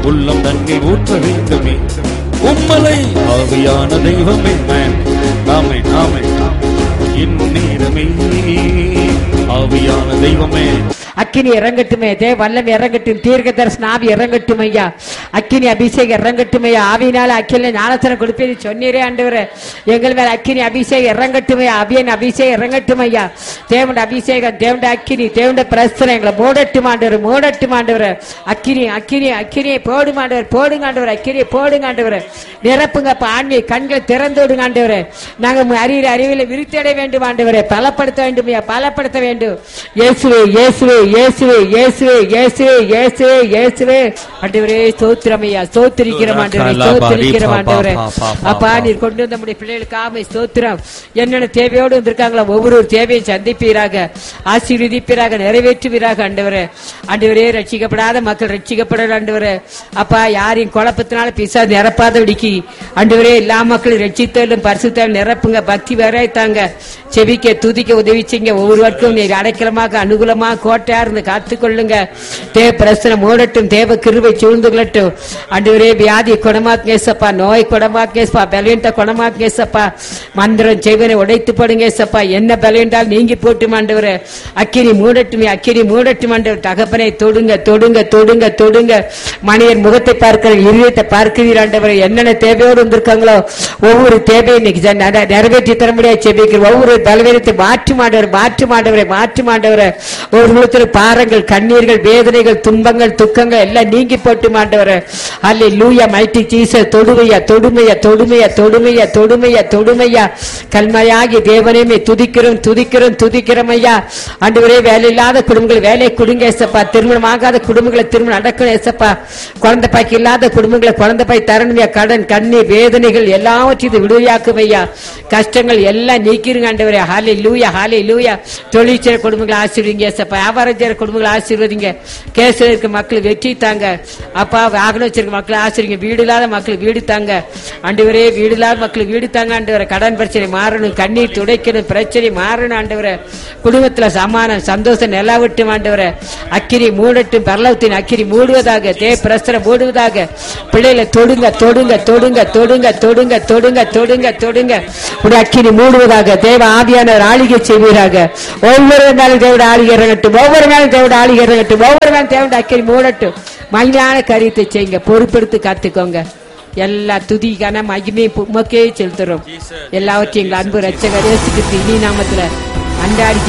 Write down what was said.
உள்ளம் தண்ணீர் ஊற்ற வேண்டுமே உம்மலை ஆவியான தெய்வமே நாமே நாமே இந்நேரமே ஆவியான தெய்வமே அக்கினி இறங்கட்டுமே தே வல்லம் இறங்கட்டும் தீர்க்க தரிசன ஆவி இறங்கட்டும் ஐயா அக்கினி அபிஷேகம் இறங்கட்டும் ஐயா ஆவியினால அக்கில ஞானத்தனம் கொடுப்பேன் சொன்னீரே ஆண்டவரே எங்கள் மேல அக்கினி அபிஷேகம் இறங்கட்டும் ஐயா அபியன் அபிஷேகம் இறங்கட்டும் ஐயா தேவண்ட அபிஷேகம் தேவண்ட அக்கினி தேவண்ட பிரஸ்தனம் எங்களை மூடட்டும் ஆண்டவர் மூடட்டும் ஆண்டவர் அக்கினி அக்கினி அக்கினியை போடும் ஆண்டவர் போடுங்க ஆண்டவர் அக்கினியை போடுங்க ஆண்டவர் நிரப்புங்க ஆண்மை கண்களை திறந்து விடுங்க ஆண்டவர் நாங்க அறிவியல் அறிவியலை விருத்தடைய வேண்டும் ஆண்டவரே பலப்படுத்த வேண்டும் ஐயா பலப்படுத்த வேண்டும் இயேசுவே இயேசுவே இயேசுவே இயேசுவே இயேசுவே இயேசுவே இயேசுவே ஆண்டவரே ஸ்தோத்திரம் ஐயா ஸ்தோத்திரிக்கிறோம் ஆண்டவரே ஸ்தோத்திரிக்கிறோம் ஆண்டவரே அப்பா நீர் கொண்டு வந்த நம்முடைய பிள்ளைகளுக்கு ஆமை ஸ்தோத்திரம் என்னென்ன தேவையோடு வந்திருக்காங்களோ ஒவ்வொரு தேவையும் சந்திப்பீராக ஆசீர்வதிப்பீராக நிறைவேற்றுவீராக ஆண்டவரே ஆண்டவரே ரட்சிக்கப்படாத மக்கள் ரட்சிக்கப்பட ஆண்டவரே அப்பா யாரையும் குழப்பத்தினால பிசா நிரப்பாதபடிக்கு ஆண்டவரே எல்லா மக்களும் ரட்சித்தாலும் பரிசுத்தாலும் நிரப்புங்க பக்தி வரைத்தாங்க செவிக்க துதிக்க உதவி செய்யுங்க ஒவ்வொருவருக்கும் நீர் அடைக்கலமாக அனுகூலமாக கோட்டையா இருந்து காத்துக்கொள்ளுங்க தேவ பிரசனை மூடட்டும் தேவ கிருபை சூழ்ந்து கொள்ளட்டும் ஆண்டவரே வியாதி குணமாக்கேசப்பா நோய் குணமாக்கேசப்பா பலவீனத்தை குணமாக்கேசப்பா மந்திரம் செய்வனை உடைத்து போடுங்க ஏசப்பா என்ன பலவீனால் நீங்கி போட்டும் ஆண்டவரே அக்கினி மூடட்டும் அக்கினி மூடட்டும் ஆண்டவர் தகப்பனை தொடுங்க தொடுங்க தொடுங்க தொடுங்க மனிதர் முகத்தை பார்க்கிற இருதயத்தை பார்க்கிறீர் ஆண்டவரே என்னென்ன தேவையோடு வந்திருக்காங்களோ ஒவ்வொரு தேவையும் இன்னைக்கு ஜ- நட- நிறைவேற்றி தர முடியாது செபிக்கிறோம் ஒவ்வொரு பலவீனத்தை மாற்றி மாண்டவர் மாற்றி மாண்டவரை மாற்றி மாண்டவரை ஒரு முகத்தில் பாரங்கள் கண்ணீர்கள் வேதனைகள் துன்பங்கள் துக்கங்கள் எல்லாம் நீங்கி போட்டு மாண்டவரை அல்ல லூயா மைட்டி சீச தொடுமையா தொடுமையா தொடுமையா தொடுமையா தொடுமையா தொடுமையா கல்மையாகி தேவனையுமே துதிக்கிறோம் துதிக்கிறோம் துதிக்கிறோம் ஐயா ஆண்டவரே வேலை இல்லாத குடும்பங்கள் வேலையை கொடுங்க ஏசப்பா திருமணம் ஆகாத குடும்பங்களை திருமணம் நடக்கணும் ஏசப்பா குழந்தை பாய்க்கு இல்லாத குடும்பங்களை குழந்தை பாய் தரணுமையா கடன் கண்ணீர் வேதனைகள் எல்லாவற்றையும் விடுவியாக்கும் ஐயா கஷ்டங்கள் எல்லாம் நீக்கிருங்க ஆண்டவரே ஹாலே லூயா ஹாலே லூயா தொழிற்சேர குடும்பங்களை ஆசீர்வதிங்க ஏசப்பா வியாபாரம் செய்யற குடும்பங்களை ஆசீர்வதிங்க கேஸ்ல இருக்க மக்கள் வெற்றி தாங்க அப்பா வாகனம் வச்சிருக்க மக்களை ஆசீர்வதிங்க வீடு இல்லாத மக்கள் வீடு தாங்க ஆண்டவரே வீடு இல்லாத மக்கள் வீடு தாங்க ஆண்டவரே கடன் பிரச்சனை மாறணும் கண்ணீர் துடைக்கணும் பிரச்சனை மாறணும் ஆண்டவரே குடும்பத்துல சமானம் சந்தோஷம் நிலா விட்டும் ஆண்டவரே அக்கிரி மூடட்டும் பரலவத்தின் அக்கிரி மூடுவதாக தே பிரஸ்தரம் மூடுவதாக பிள்ளைகளை தொடுங்க தொடுங்க தொடுங்க தொடுங்க தொடுங்க தொடுங்க தொடுங்க தொடுங்க உடைய அக்கினி மூடுவதாக தேவ ஆவியானவர் ஆளிகை செய்வீராக ஒவ்வொரு நாளும் தேவட ஆளிகை இறங்கட்டும் ஒவ்வொரு நாளும் தேவட ஆளிகை இறங்கட்டும் ஒவ்வொரு நாளும் தேவட அக்கினி மூடட்டும் மகிழான காரியத்தை செய்யுங்க பொறுப்பெடுத்து காத்துக்கோங்க எல்லா துதிக்கான மகிமை உமக்கே செலுத்துறோம் எல்லாவற்றையும் எங்கள் அன்பு ரட்சகர் இயேசு கிறிஸ்து இனி நாமத்துல அன்றாடி